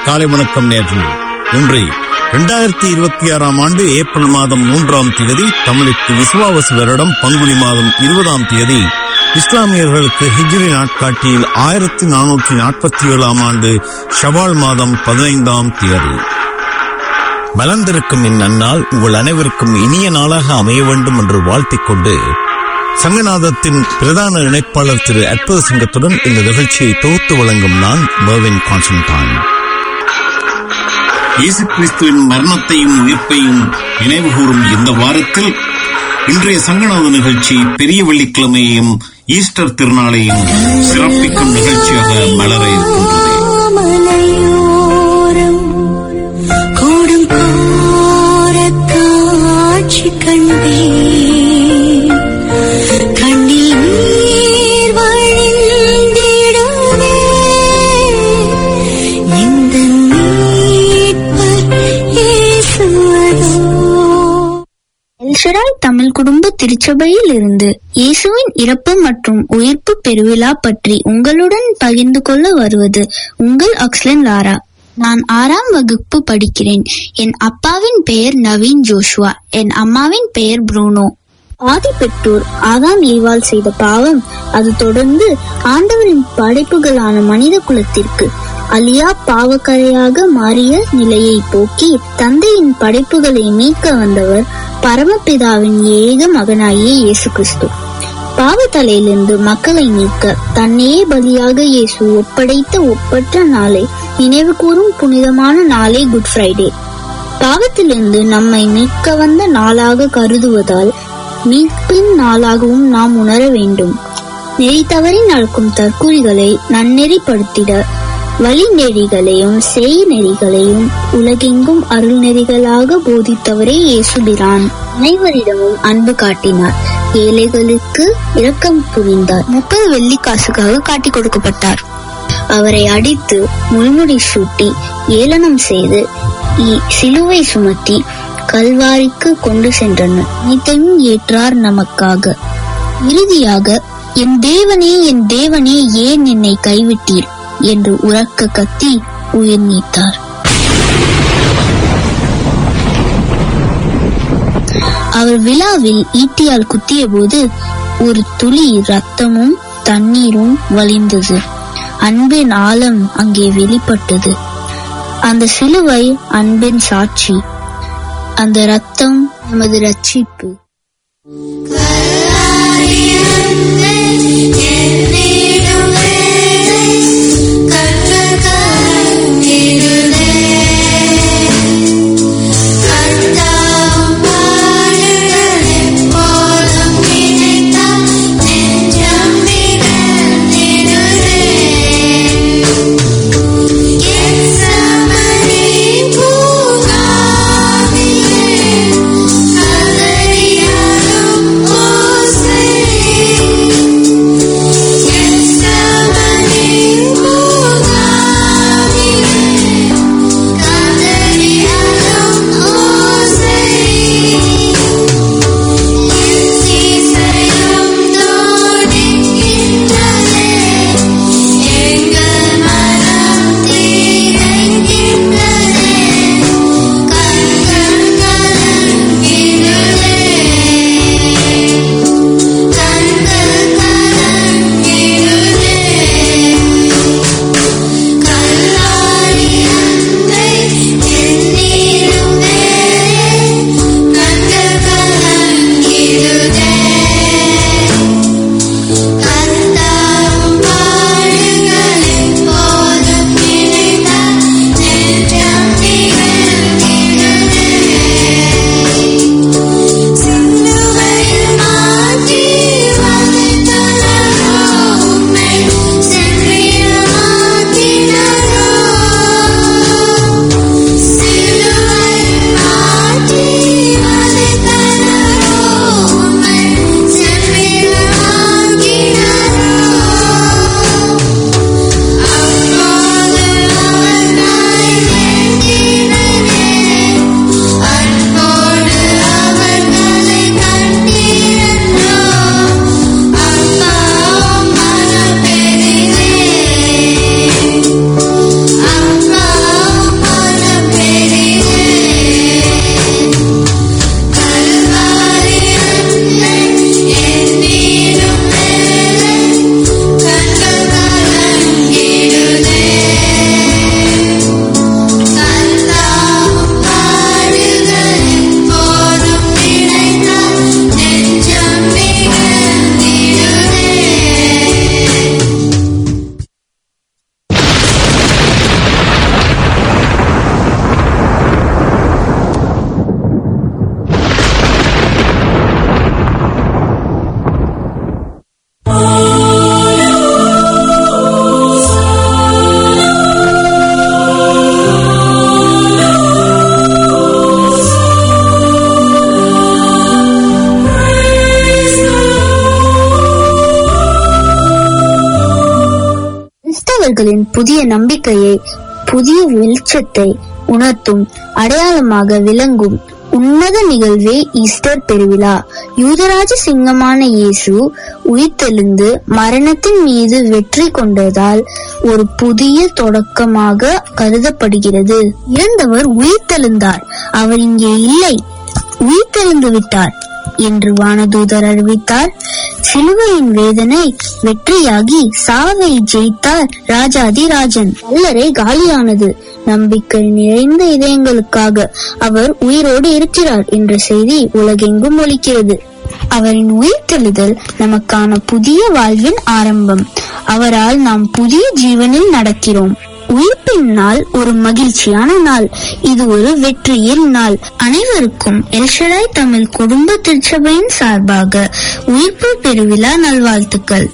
காலை வணக்கம் நேர்கள் இன்று இரண்டாயிரத்தி இருபத்தி ஆறாம் ஆண்டு ஏப்ரல் மாதம் மூன்றாம் தேதி தமிழுக்கு விசுவாவசு வருடம் பங்குனி மாதம் இருபதாம் தேதி இஸ்லாமியர்களுக்கு ஹிஜ்ரி நாட்காட்டியில் ஆயிரத்தி நானூற்றி நாற்பத்தி ஏழாம் ஆண்டு ஷவால் மாதம் பதினைந்தாம் தேதி மலர்ந்திருக்கும் இந்நன்னாள் உங்கள் அனைவருக்கும் இனிய நாளாக அமைய வேண்டும் என்று வாழ்த்திக் கொண்டு சங்கநாதத்தின் பிரதான இணைப்பாளர் திரு அற்புத சிங்கத்துடன் இந்த நிகழ்ச்சியை தொகுத்து வழங்கும் நான் மர்வின் கான்ஸ்டன்டைன் இயேசு கிறிஸ்துவின் மரணத்தையும் உயிர்ப்பையும் நினைவுகூரும் இந்த வாரத்தில் இன்றைய சங்கநாத நிகழ்ச்சி பெரிய வெள்ளிக்கிழமையையும் ஈஸ்டர் திருநாளையும் சிறப்பிக்கும் நிகழ்ச்சியாக மலர இருக்கின்றது மலையோரம் கூடும் கோர காட்சி கண்டேன் கண்ணில் நீர் வழிந்திடுமே இந்த மீட்பர் இயேசுவதோ எல்ஷடாய் தமிழ் குடும்ப திருச்சபையில் இருந்து இயேசுவின் இறப்பு மற்றும் உயிர்ப்பு பெருவிழா பற்றி உங்களுடன் பகிர்ந்து கொள்ள வருவது உங்கள் அக்ஸ்லன் லாரா நான் ஆறாம் வகுப்பு படிக்கிறேன் என் அப்பாவின் பெயர் நவீன் ஜோஷுவா என் அம்மாவின் பெயர் ப்ரூனோ ஆதி பெற்றோர் ஆதாம் ஏவாள் செய்த பாவம் அது தொடர்ந்து ஆண்டவரின் படைப்புகளான மனித குலத்திற்கு அலியா பாவக்கரையாக மாறிய நிலையை போக்கி தந்தையின் படைப்புகளை மீட்க வந்தவர் பரமபிதாவின் ஏக மகனாகிய இயேசு கிறிஸ்து பாவத்தலையிலிருந்து மக்களை மீட்க தன்னையே பலியாக இயேசு ஒப்படைத்த ஒப்பற்ற நாளை நினைவு கூறும் புனிதமான நாளே குட் ஃப்ரைடே பாவத்திலிருந்து நம்மை மீட்க வந்த நாளாக கருதுவதால் மீட்பின் நாளாகவும் நாம் உணர வேண்டும் நெறி தவறி நடக்கும் தற்கூறிகளை நன்னெறிப்படுத்திட வழி நெறிகளையும் செய் நெறிகளையும் உலகெங்கும் அருள் நெறிகளாக போதித்தவரே இயேசுபிரான் அனைவரிடமும் அன்பு காட்டினார் ஏழைகளுக்கு இரக்கம் புரிந்தார் முப்பது வெள்ளி காசுக்காக காட்டிக் கொடுக்கப்பட்டார் அவரை அடித்து முள்முடி சூட்டி ஏளனம் செய்து இ- சிலுவை சுமத்தி கல்வாரிக்கு கொண்டு சென்றனர் அனைத்தையும் ஏற்றார் நமக்காக இறுதியாக என் தேவனே என் தேவனே ஏன் என்னை கைவிட்டீர் என்று உறக்க கத்தி உயிர் நீத்தார் அவர் விழாவில் ஈட்டியால் குத்திய போது ஒரு துளி ரத்தமும் தண்ணீரும் வழிந்தது அன்பின் ஆழம் அங்கே வெளிப்பட்டது அந்த சிலுவை அன்பின் சாட்சி அந்த ரத்தம் நமது ரட்சிப்பு பூங்காவிலே கதறியாடும் கிறிஸ்தவர்களின் புதிய நம்பிக்கையை புதிய வெளிச்சத்தை உணர்த்தும் அடையாளமாக விளங்கும் உன்னத நிகழ்வே ஈஸ்டர் பெருவிழா யூதராஜ சிங்கமான இயேசு உயிர்த்தெழுந்து மரணத்தின் மீது வெற்றி கொண்டதால் ஒரு புதிய தொடக்கமாக கருதப்படுகிறது இறந்தவர் உயிர்த்தெழுந்தார் அவர் இங்கே இல்லை உயிர்த்தெழுந்து விட்டார் என்று வானதூதர் அறிவித்தார் சிலுவையின் வேதனை வெற்றியாகி சாவை ஜெயித்தார் ராஜாதி ராஜன் கல்லறை காலியானது நம்பிக்கை நிறைந்த இதயங்களுக்காக அவர் உயிரோடு இருக்கிறார் என்ற செய்தி உலகெங்கும் ஒலிக்கிறது அவரின் உயிர்த்தெழுதல் நமக்கான புதிய வாழ்வின் ஆரம்பம் அவரால் நாம் புதிய ஜீவனில் நடக்கிறோம் உயிர்ப்பின் நாள் ஒரு மகிழ்ச்சியான நாள் இது ஒரு வெற்றியின் நாள் அனைவருக்கும் எல்ஷடாய் தமிழ் குடும்ப திருச்சபையின் சார்பாக உயிர்ப்பு பெருவிழா நல்வாழ்த்துக்கள்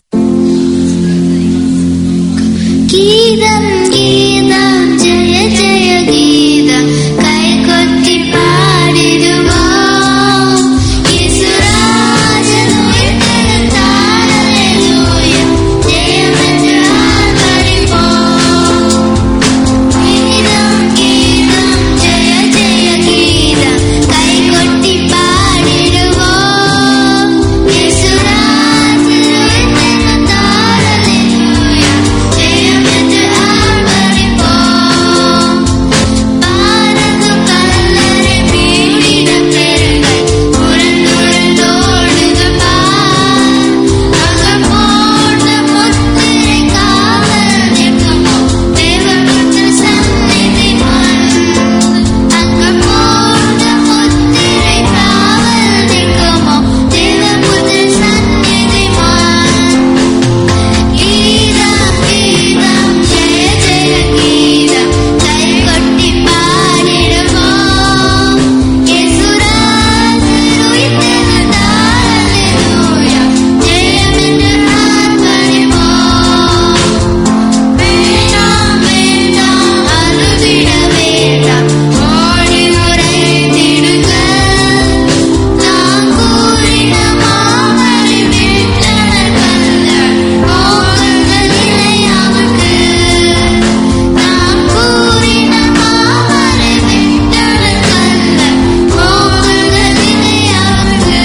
கீதம் கீதம் ஜெய ஜெய கீதம் கை கொட்டி பாடிடுவோம் இயேசுராஜன் உயிர்த்தெழுந்தார் அல்லேலூயா ஜெயமென்று ஆர்ப்பரிப்போம் கீதம் கீதம் ஜெய ஜெய கீதம் கை கொட்டி பாடிடுவோம் இயேசுராஜன் உயிர்த்தெழுந்தார் அல்லேலூயா ஜெயமென்று ஆர்ப்பரிப்போம் பாரதம் கல்லறை பீடிட பெருங்கை உருண்டுருண்டோடுது பார் அங்க போட்ட முத்திரை காவல் நிற்குமோ தேவபுத்திர சந்நிதி முன் அங்க போட்ட முத்திரை காவல் நிற்குமோ தேவபுத்திர சந்நிதி முன் கீதம் கீதம் ஜெய ஜெய கீதம் கை கொட்டி பாடிடுவோம் இயேசுராஜன் உயிர்த்தெழுந்தார் அல்லேலூயா ஜெயமென்று ஆர்ப்பரிப்போம் வேண்டாம் வேண்டாம் அழுதிட வேண்டாம் ஓடி உரைத்திடுங்க நான் கூறின மாமழை விட்டனர் கல்லர் போகுங்கள் நிலையாவுக்கு நான் கூறின மாமழை விட்டனர் கல்லர் போகுங்கள் நிலையாவுக்கு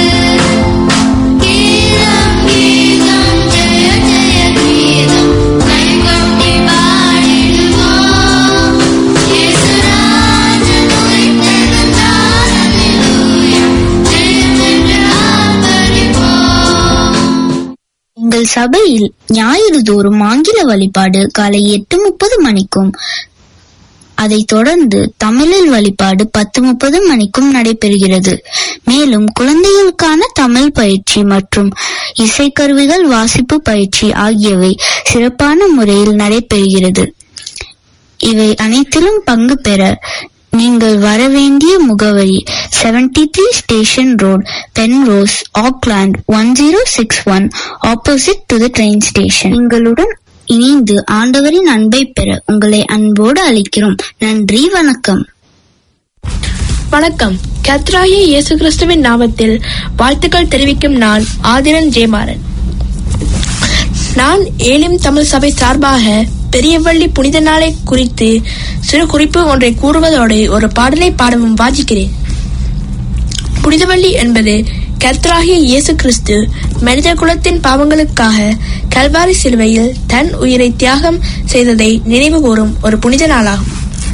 கீதம் கீதம் ஜெய ஜெய கீதம் கை கொட்டி பாடிடுவோம் இயேசுராஜன் உயிர்த்தெழுந்தார் அல்லேலூயா ஜெயமென்று ஆர்ப்பரிப்போம் எங்கள் சபையில் ஞாயிறு தோறும் ஆங்கில வழிபாடு காலை எட்டு முப்பது மணிக்கும் அதைத் தொடர்ந்து தமிழில் வழிபாடு பத்து முப்பது மணிக்கும் நடைபெறுகிறது மேலும் குழந்தைகளுக்கான தமிழ் பயிற்சி மற்றும் இசைக்கருவிகள் வாசிப்பு பயிற்சி ஆகியவை சிறப்பான முறையில் நடைபெறுகிறது இவை அனைத்திலும் பங்கு பெற நீங்கள் வரவேண்டிய முகவரி 73 three station road Penrose Auckland one zero six one opposite to the train station எங்களுடன் இணைந்து ஆண்டவரின் அன்பை பெற உங்களை அன்போடு அழைக்கிறோம் நன்றி வணக்கம் வணக்கம் கத்ராயி இயேசு கிறிஸ்துவின் நாமத்தில் வாழ்த்துக்கள் தெரிவிக்கும் நான் ஆதிரன் ஜெயமாறன் நான் ஏலிம் தமிழ் சபை சார்பாக பெரியவள்ளி புனித நாளை குறித்து சிறு குறிப்பு ஒன்றை கூறுவதோடு ஒரு பாடலை பாடவும் வாஞ்சிக்கிறேன் புனிதவள்ளி என்பது கர்த்தராகிய இயேசு கிறிஸ்து மனித குலத்தின் பாவங்களுக்காக கல்வாரி சிலுவையில் தன் உயிரை தியாகம் செய்ததை நினைவு கூறும் ஒரு புனித நாளாகும்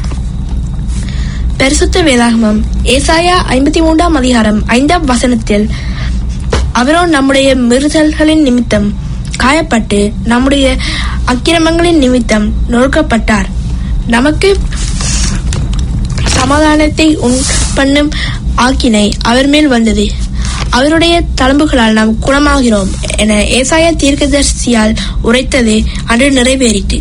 பரிசுத்த வேதாகமம் ஏசாயா ஐம்பத்தி மூன்றாம் அதிகாரம் ஐந்தாம் வசனத்தில் அவரோ நம்முடைய மீறுதல்களின் நிமித்தம் காயப்பட்டு நம்முடைய அக்கிரமங்களின் நிமித்தம் நொறுக்கப்பட்டார் நமக்கு சமாதானத்தை உன் பண்ணும் ஆக்கினை அவர் மேல் வந்தது அவருடைய தழும்புகளால் நாம் குணமாகிறோம் என ஏசாயா தீர்க்கதரிசியால் உரைத்தது அன்று நிறைவேறிட்டு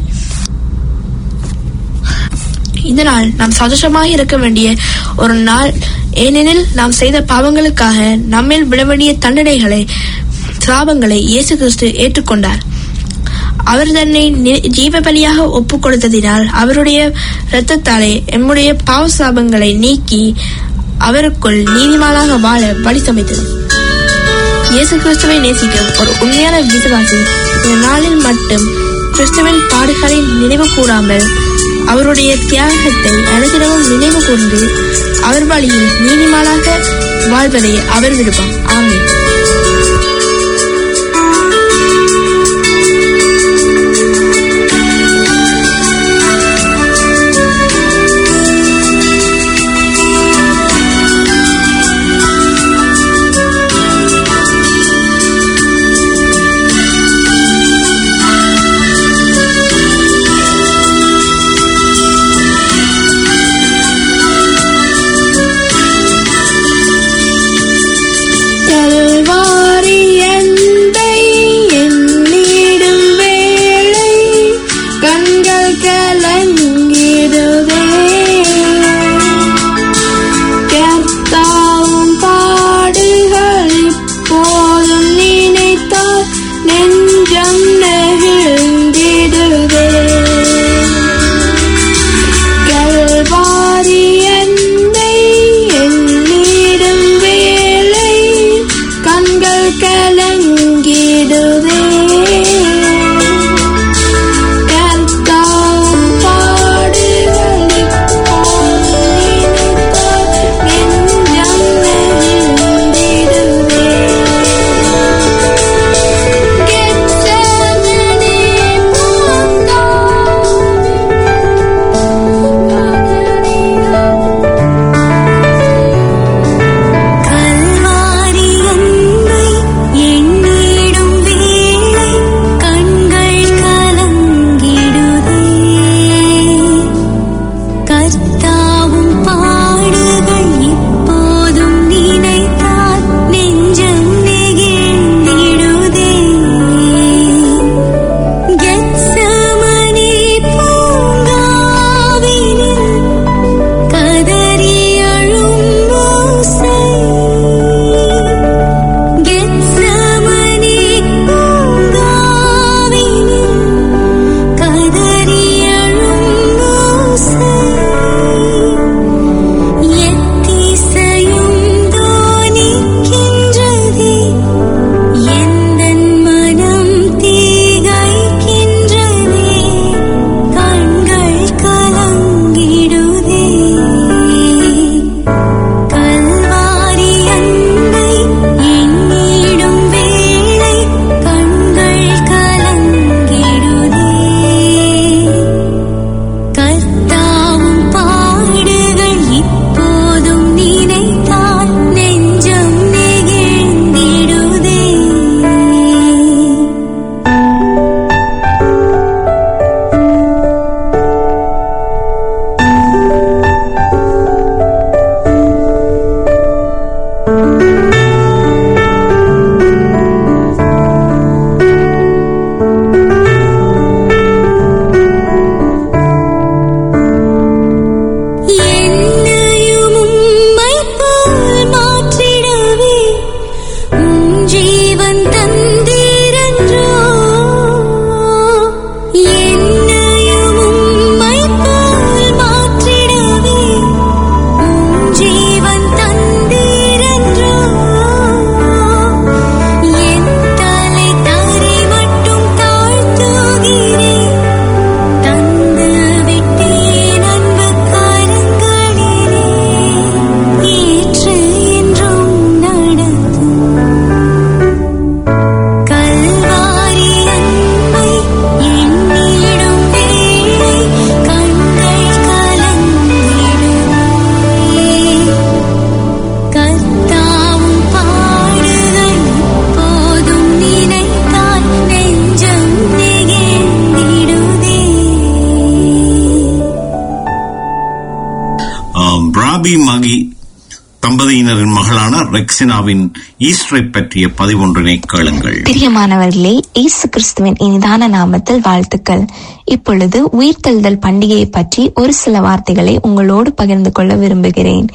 இதனால் நாம் சந்தோஷமாக இருக்க வேண்டிய ஒரு நாள் ஏனெனில் நாம் செய்த பாவங்களுக்காக நம்மேல் விட வேண்டிய தண்டனைகளை சாபங்களை இயேசு கிறிஸ்து ஏற்றுக்கொண்டார் அவர் தன்னை நி- ஜீவ பலியாக ஒப்புக் கொடுத்ததினால் அவருடைய இரத்தத்தாலே எம்முடைய பாவ சாபங்களை நீக்கி அவருக்குள் நீதிமானாக வாழ வழி சமைத்தது இயேசு கிறிஸ்துவை நேசிக்கும் ஒரு உண்மையான விசுவாசி இந்த நாளில் மட்டும் கிறிஸ்து கிறிஸ்துவின் பாடுகளை நினைவு கூறாமல் அவருடைய தியாகத்தை அனுதினமும் நினைவு கூர்ந்து அவர் வழியில் நீதிமானாக வாழ்வதே அவர் விருப்பம் ஆமென் கல்வாரி எந்தை எண்ணிடும் வேளை கண்கள் கலங்கிடுதே கர்த்தாவும் பாடுகள் இப்போதும் நினைத்தால் நெஞ்சம் நெகிழ்ந்திடுதே கல்வாரி என்னை எண்ணிடும் வேளை கண்கள் கலங்கிடுதே கர்த்தாவும் பாடுகள் இப்போது நினைத்தால் நெஞ்சம் நெகிழ்ந்திடுதே கெச்சமனே கல்வாரி அன்பை எண்ணிடும் வேளை கண்கள் கலங்கிடுதே கர்த்தாவும் பாடுகள் இப்போதும் நினைத்தால் நெஞ்சம் நெகிழ்ந்திடுதே கெத்சமனே பூங்காவினில் கதறி அழும் ஓசை கெத்சமனே பூங்காவினில் கதறி அழும் ஓசை எத்திசையும் தோனிக்கின்றதே எந்தன் மனம் தீகைக்கின்றதே கண்கள் கலங்கிடுதே கல்வாரி அன்பை எண்ணிடும் வேளை கண்கள் கலங்கிடுதே கர்த்தாவும் பாடுகள் இப்போதும் நினைத்தால் நெஞ்சம் நெகிழ்ந்திடுதே என்னையும் உம்மை போல் மாற்றிடவே உம் ஜீவன் தந்தீரன்றோ என்னையும் உம்மை போல் மாற்றிடவே உம் ஜீவன் தந்தீரன்றோ என் தலை தரை மட்டும் தாழ்த்துகிறேன் தந்து விட்டேன் அன்பு கரங்களிலே ஏற்று என்றும் நடத்தும் கல்வாரி அன்பை எண்ணிடும் வேளை கண்கள் கலங்கிடுமே கர்த்தாவும் பாடுகள் இப்போதும் நினைத்தால் நெஞ்சம் நெகிழ்ந்திடுதே ஆம், ராபி மகி தம்பதியினரின் மகளான ரெக்சினாவின் ஈஸ்டரை பற்றிய பதிவொன்றினை கேளுங்கள் பிரியமானவர்களே இயேசு கிறிஸ்துவின் இனிதான நாமத்தில் வாழ்த்துக்கள் இப்பொழுது உயிர்த்தெழுதல் பண்டிகையை பற்றி ஒரு சில வார்த்தைகளை உங்களோடு பகிர்ந்து கொள்ள விரும்புகிறேன்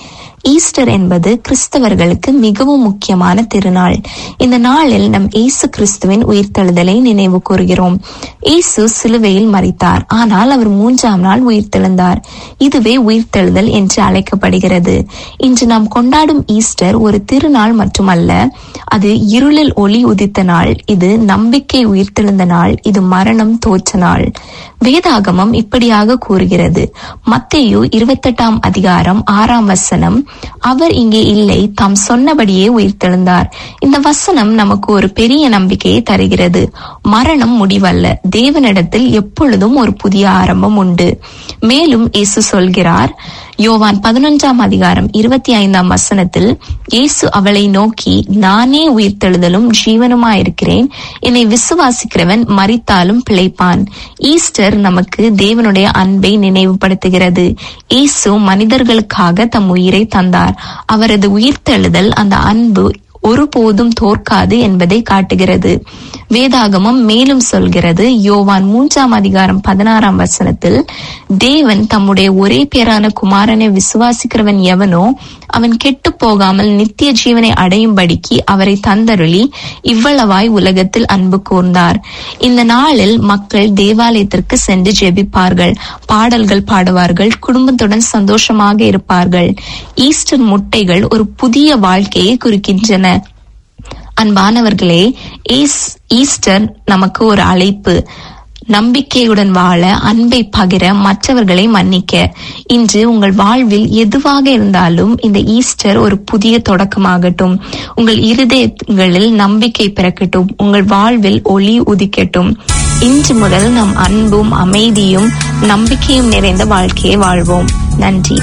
ஈஸ்டர் என்பது கிறிஸ்தவர்களுக்கு மிகவும் முக்கியமான திருநாள் இந்த நாளில் நம் இயேசு கிறிஸ்துவின் உயிர்த்தெழுதலை நினைவு கூறுகிறோம் இயேசு சிலுவையில் மரித்தார் ஆனால் அவர் மூன்றாம் நாள் உயிர்த்தெழுந்தார் இதுவே உயிர்த்தெழுதல் என்று அழைக்கப்படுகிறது இன்று நாம் கொண்டாடும் ஈஸ்டர் ஒரு திருநாள் மட்டுமல்ல அது இருளில் ஒளி உதித்த நாள் இது நம்பிக்கை உயிர்த்தெழுந்த நாள் இது மரணம் தோற்ற நாள் வேதாகமம் இப்படியாக கூறுகிறது மத்தேயு இருபத்தெட்டாம் அதிகாரம் ஆறாம் வசனம் அவர் இங்கே இல்லை தாம் சொன்னபடியே உயிர்த்தெழுந்தார் இந்த வசனம் நமக்கு ஒரு பெரிய நம்பிக்கையை தருகிறது மரணம் முடிவல்ல தேவனிடத்தில் எப்பொழுதும் ஒரு புதிய ஆரம்பம் உண்டு மேலும் இயேசு சொல்கிறார் யோவான் பதினொன்றாம் அதிகாரம் இருபத்தி ஐந்தாம் வசனத்தில் இயேசு அவளை நோக்கி நானே உயிர்த்தெழுதலும் ஜீவனுமாயிருக்கிறேன் என்னை விசுவாசிக்கிறவன் மரித்தாலும் பிழைப்பான் ஈஸ்டர் நமக்கு தேவனுடைய அன்பை நினைவுபடுத்துகிறது இயேசு மனிதர்களுக்காக தம் உயிரை தந்தார் அவரது உயிர்த்தெழுதல் அந்த அன்பு ஒருபோதும் தோற்காது என்பதை காட்டுகிறது வேதாகமம் மேலும் சொல்கிறது யோவான் மூன்றாம் அதிகாரம் பதினாறாம் வசனத்தில் தேவன் தம்முடைய ஒரே பேரான குமாரனை விசுவாசிக்கிறவன் எவனோ அவன் கெட்டு போகாமல் நித்திய ஜீவனை அடையும்படிக்கு அவரை தந்தருளி இவ்வளவாய் உலகத்தில் அன்பு கூர்ந்தார் இந்த நாளில் மக்கள் தேவாலயத்திற்கு சென்று ஜெபிப்பார்கள் பாடல்கள் பாடுவார்கள் குடும்பத்துடன் சந்தோஷமாக இருப்பார்கள் ஈஸ்டர் முட்டைகள் ஒரு புதிய வாழ்க்கையை குறிக்கின்றன அன்பானவர்களே ஈஸ்- ஈஸ்டர் நமக்கு ஒரு அழைப்பு நம்பிக்கையுடன் வாழ அன்பை பகிர மற்றவர்களை மன்னிக்க இன்று உங்கள் வாழ்வில் எதுவாக இருந்தாலும் இந்த ஈஸ்டர் ஒரு புதிய தொடக்கமாகட்டும் உங்கள் இருதயங்களில் நம்பிக்கை பிறக்கட்டும் உங்கள் வாழ்வில் ஒளி உதிக்கட்டும் இன்று முதல் நம் அன்பும் அமைதியும் நம்பிக்கையும் நிறைந்த வாழ்க்கையை வாழ்வோம் நன்றி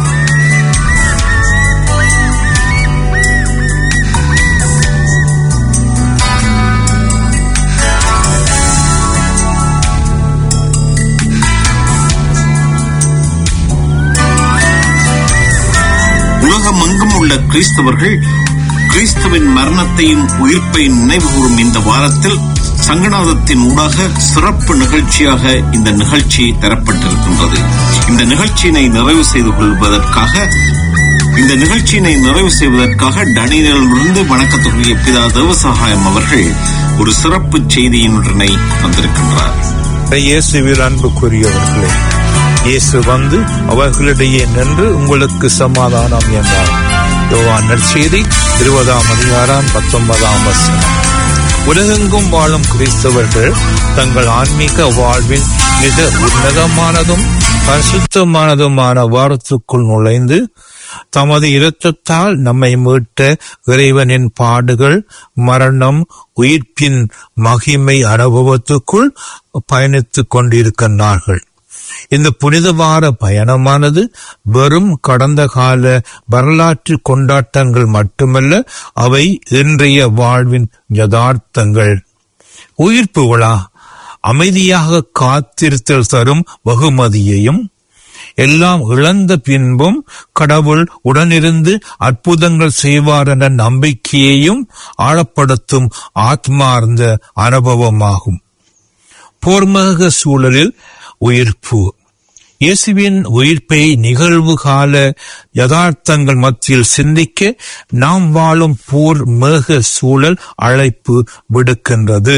உலகமெங்கும் உள்ள கிறிஸ்தவர்கள் கிறிஸ்துவின் மரணத்தையும் உயிர்ப்பையும் நினைவுகூரும் இந்த வாரத்தில் சங்கநாதத்தின் ஊடாக சிறப்பு நிகழ்ச்சியாக இந்த நிகழ்ச்சி தரப்பட்டிருக்கின்றது இந்த நிகழ்ச்சியினை நிறைவு செய்து கொள்வதற்காக இந்த நிகழ்ச்சியினை நிறைவு செய்வதற்காக டனியிலிருந்து வணக்கத்துக்குரிய பிதா தேவசகாயம் அவர்கள் ஒரு சிறப்பு செய்தியினுடனை வந்திருக்கின்றார் இயேசுவில் அன்புக்குரியவர்களே இயேசு வந்து அவர்களிடையே நின்று உங்களுக்கு சமாதானம் என்றார் யோவான் நற்செய்தி இருபதாம் அதிகாரம் பத்தொன்பதாம் வசனம் உலகெங்கும் வாழும் கிறிஸ்தவர்கள் தங்கள் ஆன்மீக வாழ்வின் மிக உன்னதமானதும் பரிசுத்தமானதுமான வாரத்துக்குள் நுழைந்து தமது இரத்தத்தால் நம்மை மீட்ட இறைவனின் பாடுகள் மரணம் உயிர்ப்பின் மகிமை அனுபவத்துக்குள் பயணித்துக் கொண்டிருக்கின்றார்கள் இந்த புனித வார பயணமானது வெறும் கடந்த கால வரலாற்று கொண்டாட்டங்கள் மட்டுமல்ல அவை இன்றைய வாழ்வின் யதார்த்தங்கள் உயிர்ப்பு விழா அமைதியாக காத்திருத்தல் தரும் வெகுமதியையும் எல்லாம் இழந்த பின்பும் கடவுள் உடனிருந்து அற்புதங்கள் செய்வார் என்ற நம்பிக்கையையும் ஆழப்படுத்தும் ஆத்மார்ந்த அனுபவமாகும் போர்மக சூழலில் உயிர்ப்பு இயேசுவின் உயிர்ப்பை நிகழ்வு கால யதார்த்தங்கள் மத்தியில் சிந்திக்க நாம் வாழும் போர் மேக சூழல் அழைப்பு விடுக்கின்றது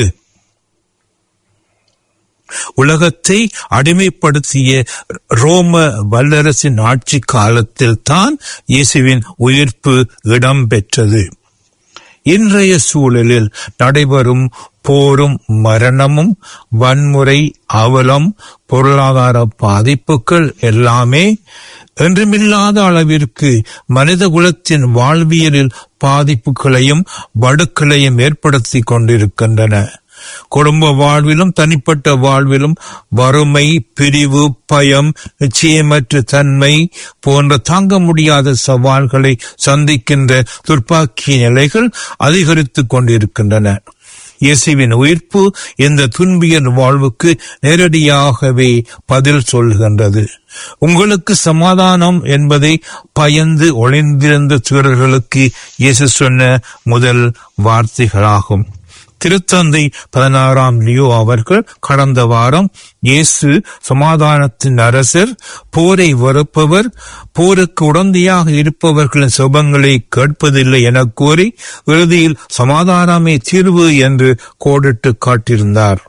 உலகத்தை அடிமைப்படுத்திய ரோம வல்லரசின் ஆட்சி காலத்தில் தான் இயேசுவின் உயிர்ப்பு இடம்பெற்றது இன்றைய சூழலில் நடைபெறும் போரும் மரணமும் வன்முறை அவலம் பொருளாதார பாதிப்புகள் எல்லாமே என்றுமில்லாத அளவிற்கு மனித குலத்தின் வாழ்வியலில் பாதிப்புகளையும் வடுக்களையும் ஏற்படுத்தி கொண்டிருக்கின்றன குடும்ப வாழ்விலும் தனிப்பட்ட வாழ்விலும் வறுமை பிரிவு பயம் நிச்சயமற்ற தன்மை போன்ற தாங்க முடியாத சவால்களை சந்திக்கின்ற துர்ப்பாக்கிய நிலைகள் அதிகரித்துக் கொண்டிருக்கின்றன இயேசுவின் உயிர்ப்பு இந்த துன்பியல் வாழ்வுக்கு நேரடியாகவே பதில் சொல்கின்றது உங்களுக்கு சமாதானம் என்பதை பயந்து ஒளிந்திருந்த சீடர்களுக்கு இயேசு சொன்ன முதல் வார்த்தைகளாகும் திருத்தந்தை பதினாறாம் லியோ அவர்கள் கடந்த வாரம் இயேசு சமாதானத்தின் அரசர் போரை வெறுப்பவர் போருக்கு உடந்தையாக இருப்பவர்களின் சுபங்களை கேட்பதில்லை என கூறி இறுதியில் சமாதானமே தீர்வு என்று கோடிட்டு காட்டியிருந்தார்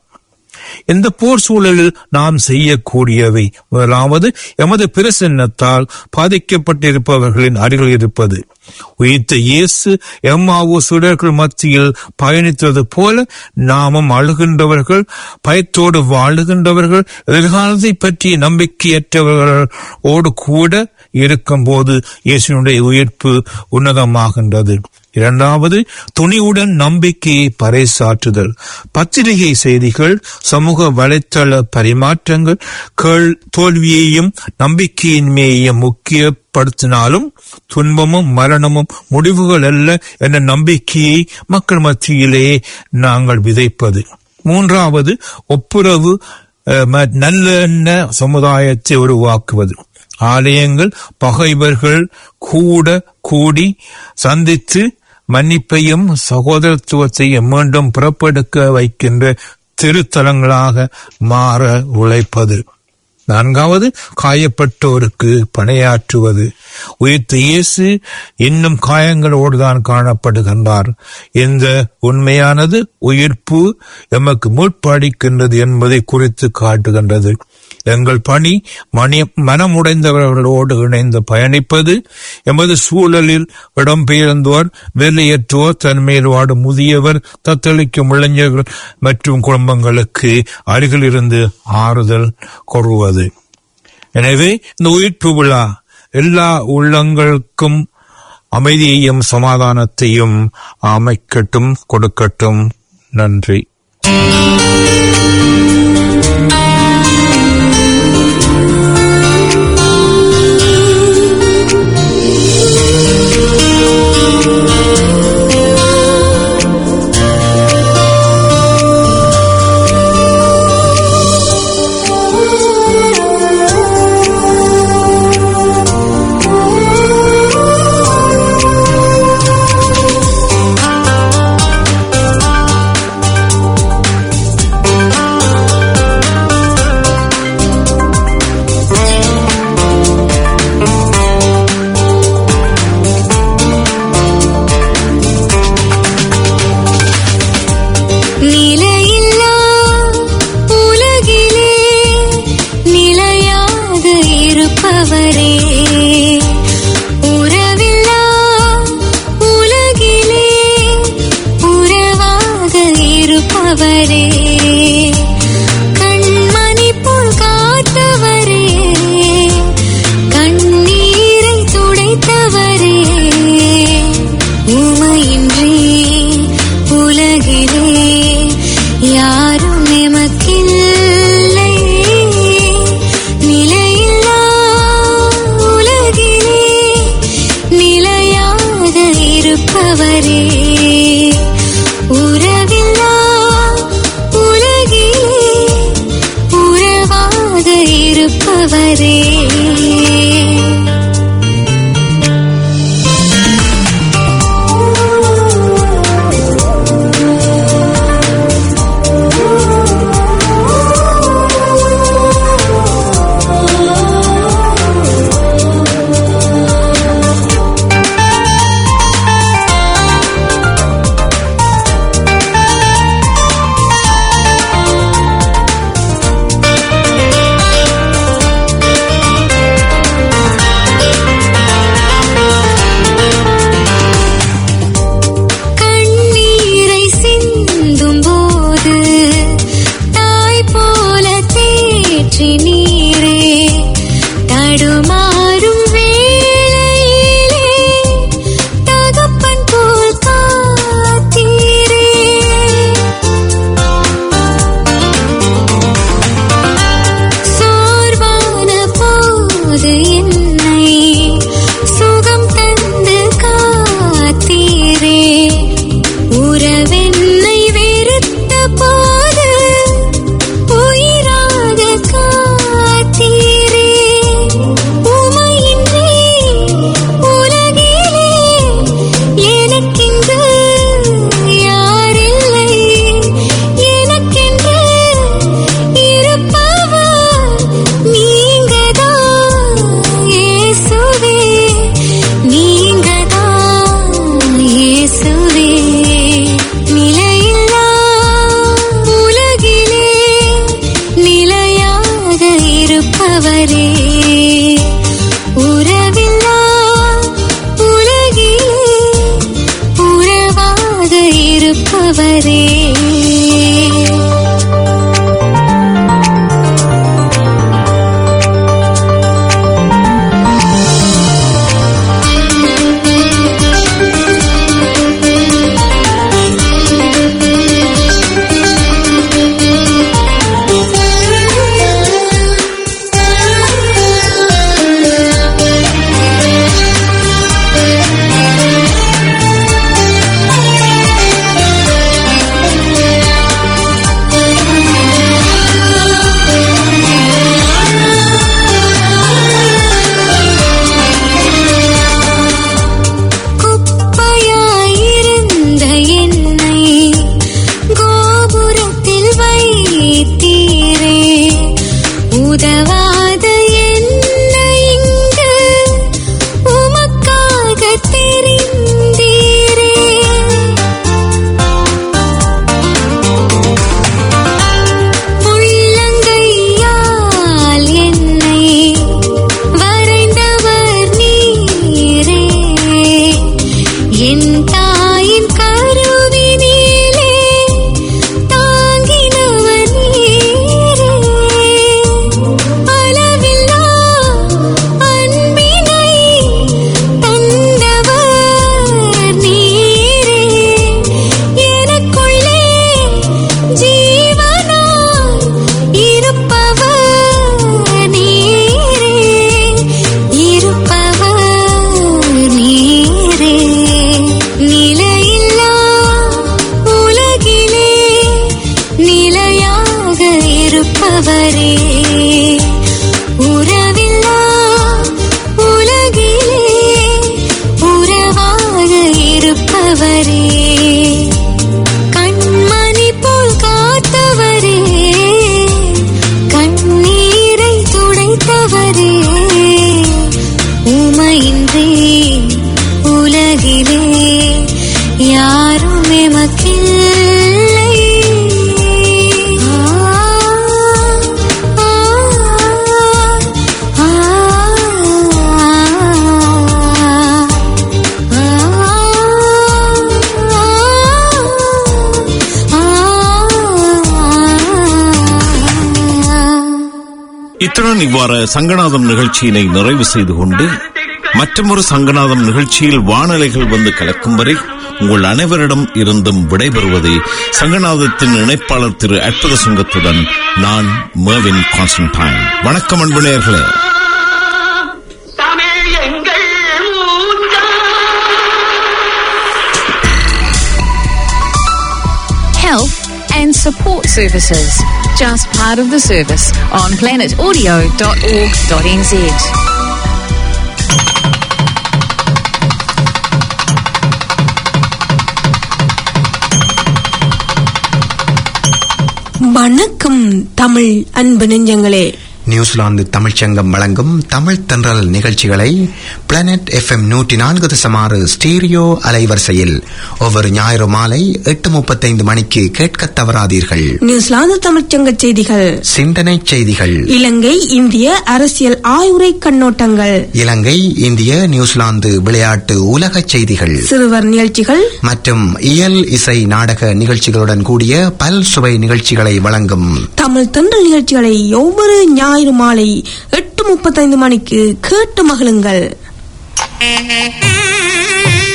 இந்த போர் சூழலில் நாம் செய்யக்கூடியவை முதலாவது எமது பிரசன்னத்தால் பாதிக்கப்பட்டிருப்பவர்களின் அருகில் இருப்பது உயிர்த்த இயேசு எம்மாவோ சுடர்கள் மத்தியில் பயணித்தது போல நாமும் அழுகின்றவர்கள் பயத்தோடு வாழுகின்றவர்கள் எதிர்காலத்தை பற்றிய நம்பிக்கையற்றவர்களோடு கூட இருக்கும்போது இயேசுனுடைய உயிர்ப்பு உன்னதமாகின்றது இரண்டாவது துணிவுடன் நம்பிக்கையை பறைசாற்றுதல் பத்திரிகை செய்திகள் சமூக வலைத்தள பரிமாற்றங்கள் கேள் தோல்வியையும் நம்பிக்கையின்மையையும் முக்கியப்படுத்தினாலும் துன்பமும் மரணமும் முடிவுகள் அல்ல என்ற நம்பிக்கையை மக்கள் மத்தியிலே நாங்கள் விதைப்பது மூன்றாவது ஒப்புரவு அஹ், ம- நல்லெண்ண சமுதாயத்தை உருவாக்குவது ஆலயங்கள் பகைவர்கள் கூட கூடி சந்தித்து மன்னிப்பையும் சகோதரத்துவத்தையும் மீண்டும் புறப்படுக்க வைக்கின்ற திருத்தலங்களாக மாற உழைப்பது நான்காவது காயப்பட்டோருக்கு பணியாற்றுவது உயிர்த்த இயேசு இன்னும் காயங்களோடுதான் காணப்படுகின்றார் இந்த உண்மையானது உயிர்ப்பு எமக்கு முற்படிக்கின்றது என்பதை குறித்து காட்டுகின்றது எங்கள் பணி மணி மனமுடைந்தவர்களோடு இணைந்து பயணிப்பது எமது சூழலில் இடம்பெயர்ந்தோர் வேலையற்றோர் தன்மையில் வாடும் முதியவர் தத்தளிக்கும் இளைஞர்கள் மற்றும் குடும்பங்களுக்கு அருகில் இருந்து ஆறுதல் கூறுவது எனவே இந்த உயிர்ப்பு விழா எல்லா உள்ளங்களுக்கும் அமைதியையும் சமாதானத்தையும் அமைக்கட்டும் கொடுக்கட்டும் நன்றி நிலையில்லா உலகிலே நிலையாக இருப்பவரே உறவில்லா உலகிலே உறவாக இருப்பவரே கண்மணி போல் காத்தவரே கண்ணீரை துடைத்தவரே உமையின்றி உலகிலே யாரும் எமக்கில்லை நிலையில்லா உலகிலே நிலையாக இருப்பவரே உறவில்லா உலகிலே உறவாக இருப்பவரே கண்ணீரை சிந்தும் போது தாய் போல தேற்றி நீரே தடுமாறும் வேளையிலே தகப்பன் போல் காத்தீரே சோர்வான போது என்னை சுகம் தந்து காத்தீரே உறவென்னை வெறுத்த போது உயிராக காத்தீரே இருப்பவரே உறவில்லா உலகிலே உறவாக இருப்பவரே குப்பையாயிருந்த என்னை கோபுரத்தில் வைத்தீரே உதவாத என்னை இங்கு உமக்காக தெரிந்தீரே உள்ளங்கையால் என்னை வரைந்தவர் நீரே என் தாயின் கருவினிலே தாங்கினவர் நீரே அளவில்லா அன்பினை தந்தவர் நீரே எனக்குள்ளே ஜீவனாய் இருப்பவர் நீரே இருப்பவர் நீரே நிலையில்லா உலகிலே நிலையாக இருப்பவரே உறவில்லா உலகிலே உறவாக இருப்பவரே கண்மணி போல் காத்தவரே கண்ணீரை துடைத்தவரே உமையின்றி உலகிலே யாரும் எமக்கில்லை ஆ, ஆ, ஆ, இத்துடன் இவ்வாறு சங்கநாதம் நிகழ்ச்சியினை நிறைவு செய்து கொண்டு மற்றொரு சங்கநாதம் நிகழ்ச்சியில் வானலைகள் வந்து கலக்கும் வரை உங்கள் அனைவரிடம் இருந்தும் விடைபெறுவது சங்கநாதத்தின் இணைப்பாளர் திரு அற்புத சுங்கத்துடன் நான் மேவின் கான்ஸ்டன்டைன் வணக்கம் அன்பு நேயர்களே தமிழ் எங்கள் மூஞ்சா health and support services. Just part of the service on planetaudio.org.nz. வணக்கம் தமிழ் அன்பு நெஞ்சங்களே நியூசிலாந்து தமிழ்ச்சங்கம் வழங்கும் தமிழ் தென்றல் நிகழ்ச்சிகளை பிளானட் எஃப்எம் நூற்றி நான்கு தசமாறு ஸ்டீரியோ அலைவரிசையில் ஒவ்வொரு ஞாயிறு மாலை எட்டு முப்பத்தைந்து மணிக்கு கேட்க தவறாதீர்கள் நியூசிலாந்து தமிழ்ச்சங்க செய்திகள் சிந்தனை செய்திகள் இலங்கை இந்திய அரசியல் ஆய்வுரை கண்ணோட்டங்கள் இலங்கை இந்திய நியூசிலாந்து விளையாட்டு உலக செய்திகள் சிறுவர் நிகழ்ச்சிகள் மற்றும் இயல் இசை நாடக நிகழ்ச்சிகளுடன் கூடிய பல் சுவை நிகழ்ச்சிகளை வழங்கும் தமிழ் தென்றல் நிகழ்ச்சிகளை ஒவ்வொரு ஞாயிறு மாலை எட்டு முப்பத்தைந்து மணிக்கு கேட்டு மகிழுங்கள்